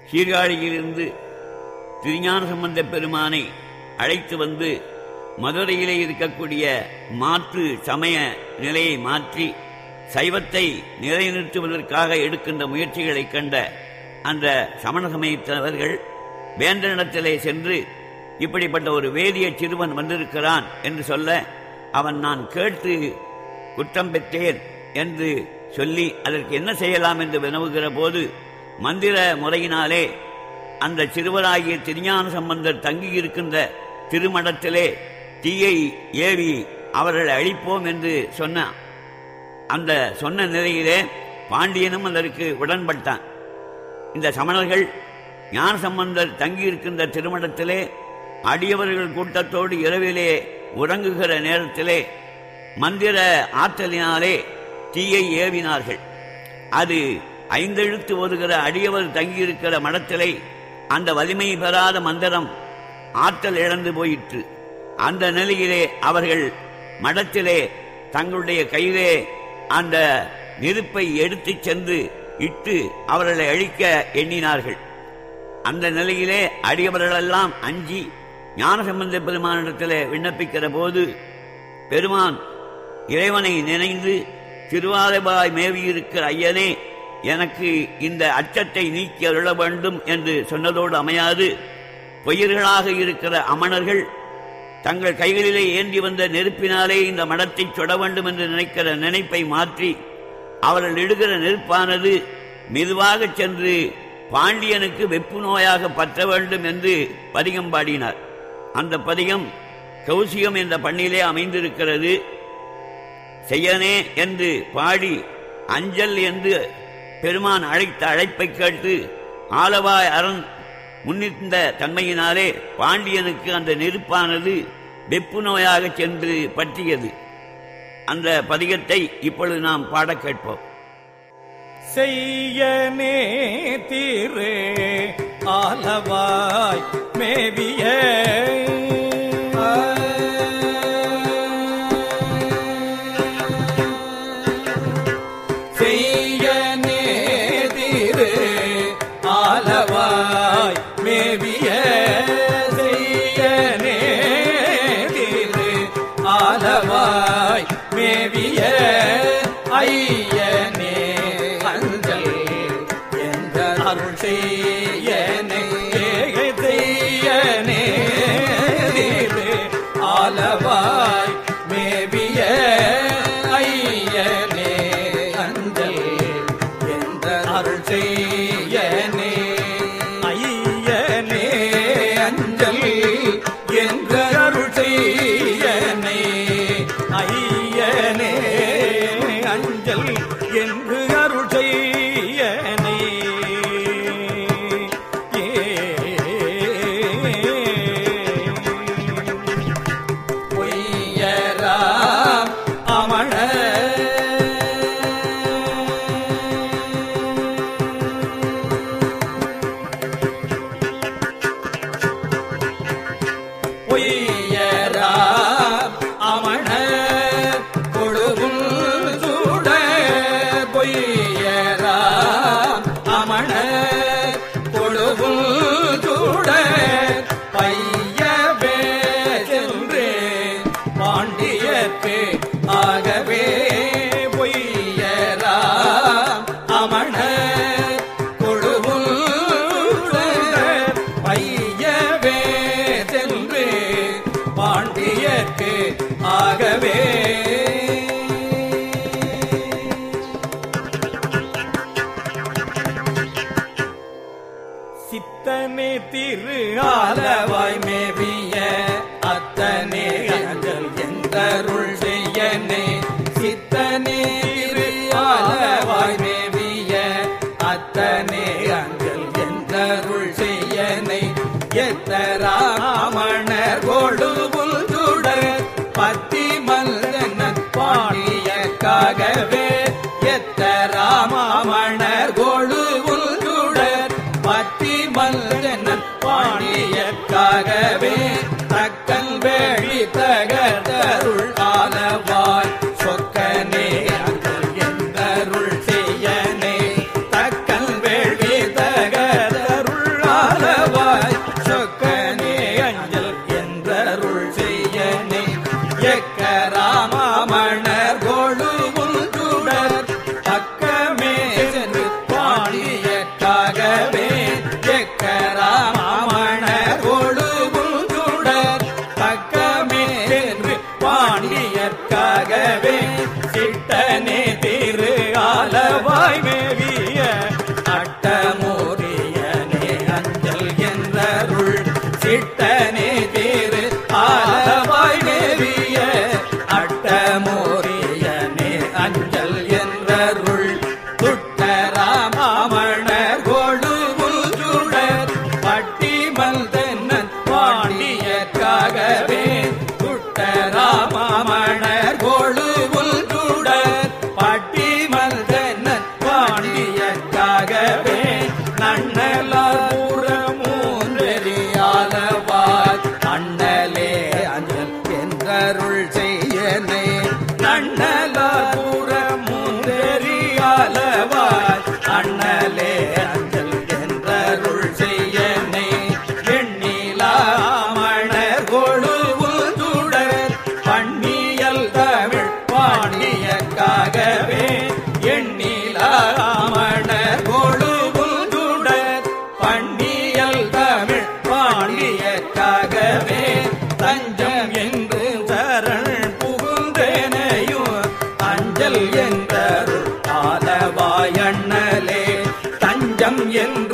சீர்காழியிலிருந்து திருஞான சம்பந்த பெருமானை அழைத்து வந்து மதுரையிலே இருக்கக்கூடிய மாற்று சமய நிலையை மாற்றி சைவத்தை நிலைநிறுத்துவதற்காக எடுக்கின்ற முயற்சிகளைக் கண்ட அந்த சமண சமயத்தவர்கள் வேந்தனிடத்திலே சென்று இப்படிப்பட்ட ஒரு வேதிய சிறுவன் வந்திருக்கிறான் என்று சொல்ல அவன் நான் கேட்டு குற்றம் பெற்றேன் என்று சொல்லி அதற்கு என்ன செய்யலாம் என்று வினவுகிற போது மந்திர முறையினாலே அந்த சிறுவராகிய திருஞான சம்பந்தர் தங்கியிருக்கின்ற திருமணத்திலே தீயை ஏவி அவர்களை அழிப்போம் என்று சொன்ன அந்த சொன்ன நிலையிலே பாண்டியனும் அதற்கு உடன்பட்டான் இந்த சமணர்கள் ஞான சம்பந்தர் தங்கியிருக்கின்ற திருமணத்திலே அடியவர்கள் கூட்டத்தோடு இரவிலே உறங்குகிற நேரத்திலே மந்திர ஆற்றலினாலே தீயை ஏவினார்கள் அது ஐந்தெழுத்து ஓதுகிற அடியவர் தங்கியிருக்கிற மடத்திலே அந்த வலிமை பெறாத மந்திரம் ஆற்றல் இழந்து போயிற்று அந்த நிலையிலே அவர்கள் மடத்திலே தங்களுடைய கையிலே அந்த நெருப்பை எடுத்துச் சென்று இட்டு அவர்களை அழிக்க எண்ணினார்கள் அந்த நிலையிலே அடியவர்களெல்லாம் அஞ்சி ஞானசம்பந்த பெருமானிடத்திலே விண்ணப்பிக்கிற போது பெருமான் இறைவனை நினைந்து திருவாலைபாய் மேவியிருக்கிற ஐயனே எனக்கு இந்த அச்சத்தை நீக்கி அருள வேண்டும் என்று சொன்னதோடு அமையாது பொய்யர்களாக இருக்கிற அமணர்கள் தங்கள் கைகளிலே ஏந்தி வந்த நெருப்பினாலே இந்த மடத்தை சுட வேண்டும் என்று நினைக்கிற நினைப்பை மாற்றி அவர்கள் இடுகிற நெருப்பானது மெதுவாக சென்று பாண்டியனுக்கு வெப்பு நோயாக பற்ற வேண்டும் என்று பதிகம் பாடினார் அந்த பதிகம் கௌசியம் என்ற பண்ணிலே அமைந்திருக்கிறது செய்யனே என்று பாடி அஞ்சல் என்று பெருமான் அழைத்த அழைப்பை கேட்டு ஆலவாய் அரண் முன்னிருந்த தன்மையினாலே பாண்டியனுக்கு அந்த நெருப்பானது வெப்பு நோயாக சென்று பற்றியது அந்த பதிகத்தை இப்பொழுது நாம் பாடக் கேட்போம் செய்யனே திரு ஆலவாய் மேவிய செய்யனே திரு ஆலவாய் மேவிய செய்யனே திரு ஆலவாய் மேவிய ஐயனே அஞ்சல் என்ற அருள் செய்யனே செய்யனே திரு ஆலவாய் மேவிய ஐயனே அஞ்சல் என்ற அருள் செய்யனே ஐயனே அஞ்சல் என்ற அருள் செய்யனே ஐயனே அஞ்சல் என்று அருள் செய்யனே பொய்யராம் அமண பொய்யராம் அமண கொடுவும் சூட பொய்யராம் அமண கொடுவும் சூட பையவே சென்று பாண்டியற்கு ஆகவே பொய்யராம் அமண கொடுவும் சூட பையவே சென்று பாண்டியற்கு ஆகவே சித்தனே திரு ஆலவாய் மேவிய அத்தனே அஞ்சல் எந்தருள் செய்யனே சித்தனே திரு ஆலவாய் மேவிய அத்தனே அஞ்சல் எந்தருள் செய்யனை எத்தராமணர் கொழுவுள் சுடர் பத்தி மல்லன பாண்டியக்காகவே எத்தராமணர் கொழுவுள் சுடர் பத்தி மல்லன பாண்டியக்காகவே தக்கன் வேழி தகதருள் ஆலவாய் சொக்கனே அங்கல் எந்தருள் செய்யனே தக்கன் வேள்வி தகதருள்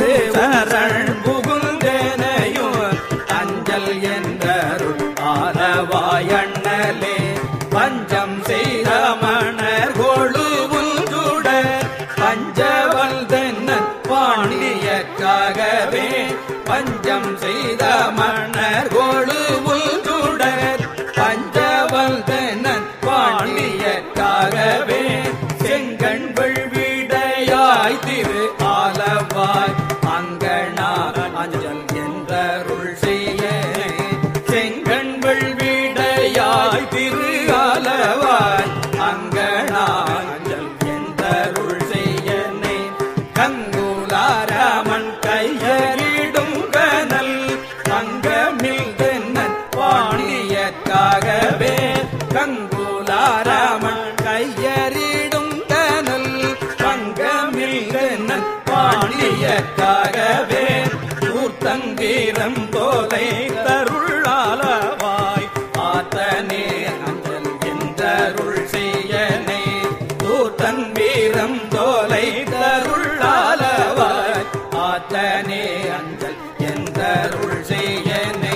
வந்து சரண் புகுந்தேனையும் அஞ்சல் என்றருள் ஆலவாயண்ணலே பஞ்சம் செய்த மணர் கொழுவும் சுடர் பஞ்சவல் தென்னன் பாண்டியக்காகவே பஞ்சம் செய்த மன்னர் கொழுவுள் சுடர் பஞ்சவல் தென்னன் பாண்டியக்காகவே செங்கண் விடையாய் திரு ஆலவாய் அங்கனா அஞ்சல் என்றருள் செய்ய செங்கண் விடையாய் திரு ஆலவாய் அங்கனா அஞ்சல் என்றருள் செய்யனே கங்குலாராமன் கையறிடும் கனல் தங்கமில் தென்னன் பாணியக்காகவே கங்குலாராமன் கையறிடும் கனல் தங்கமில் தென்னன் பாணியக்காகவே ஊர்த்தங்கீரம் தோலை தருளாலவாய் ஆத்தனே அஞ்சல் என்றருள் செய்யனே தூத்தன் வீரம் தோலை தருளாலவாய் ஆத்தனே அஞ்சல் என்றருள் செய்யனே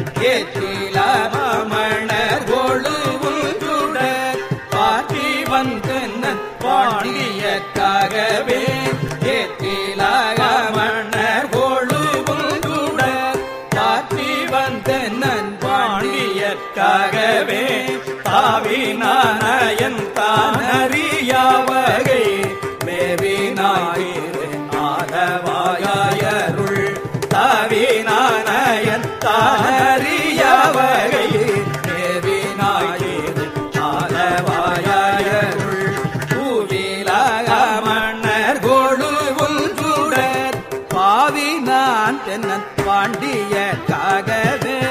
ஏற்றிலாமணர் கொழுவும் சுடர் பாட்டி வந்தனன் பாண்டியக்காகவே ஏற்றிலாமணர் கொழுவும் சுடர் பாட்டி வந்தனன் பாண்டியக்காகவே தாவினாயன் தானறியாவகை மேவினாயிரு ஆலவாயருள் தாவினாயன் தானறியாவகை மேவினாயிரு ஆலவாயருள் பூவிலாமன்னர் கொழுவும் சுடர் பாவினான் தென்னன் பாண்டியக்காகவே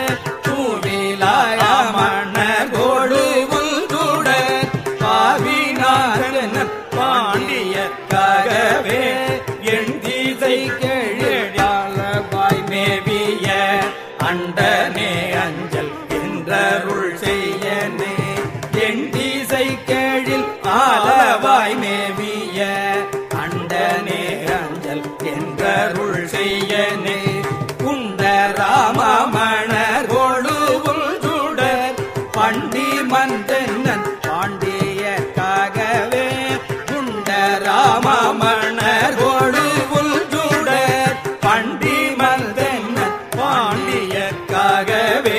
பூவிலாமன்னர் கொழுவும் சுடர் பாவினான் தென்னன் பாண்டியக்காகவே என் தீசை கேழாலவாய் மேவிய அண்டனே அஞ்சல் என்றருள் செய்யனே என் தீசை கேழில் ஆலவாய் மேவிய அண்டனே அஞ்சல் என்றருள் செய்யனே குண்ட ராமமணர் கொழுவும் சுடர் பண்டி மந்தன்னன் பாண்டியக்காகவே குண்ட ராமமணர் கொழுவும் சுடர் பண்டி மந்தன்னன் பாண்டியக்காகவே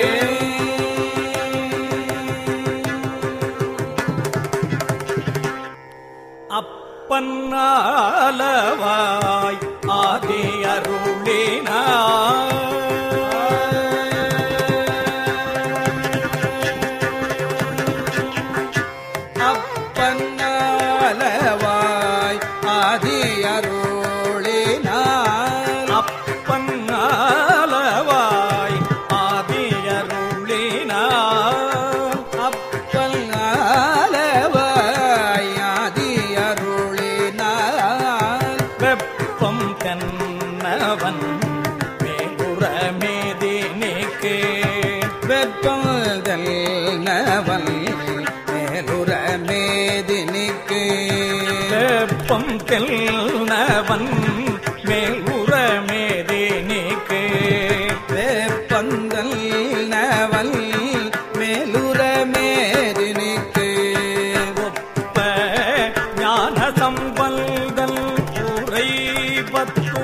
அப்பன்னாலவாய் ஆதி அருளினா அப்பன்னாலவாய் ஆதி அருளினார் அப்பன்னாலவாய் ஆதி அருளினார் அப்பன்னாலவாய் ஆதி அருளினார் வெப்பம் கண்ணவன் மேலுரமேதினிக்கு வெப்பம் நவன் மேலுரமேதினிக்கு வெப்பம் தெல்னவன் மேலுரமேதினிக்கு வெப்பந்தல் நவன் மேலுரமேதினிக்கு ஒப்ப ஞான சம்பல்கள் உரை பத்து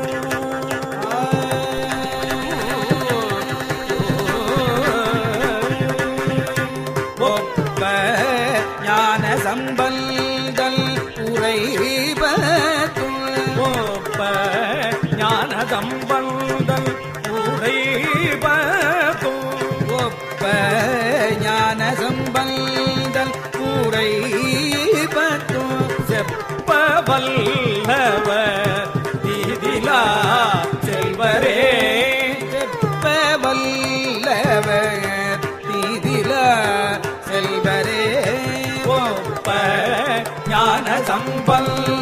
ஒப்ப ஞான சம்பல்கள் உரை பத்து ஒப்ப ஞான சம்பல்கள் உரை பத்து ஒப்ப ஞான சம்பந்தல் கூரை பத்து செப்ப வல்லவ தீதிலா செல்வரே செப்ப வல்லவ தீதிலா செல்வரே ஒப்ப ஞான சம்பல்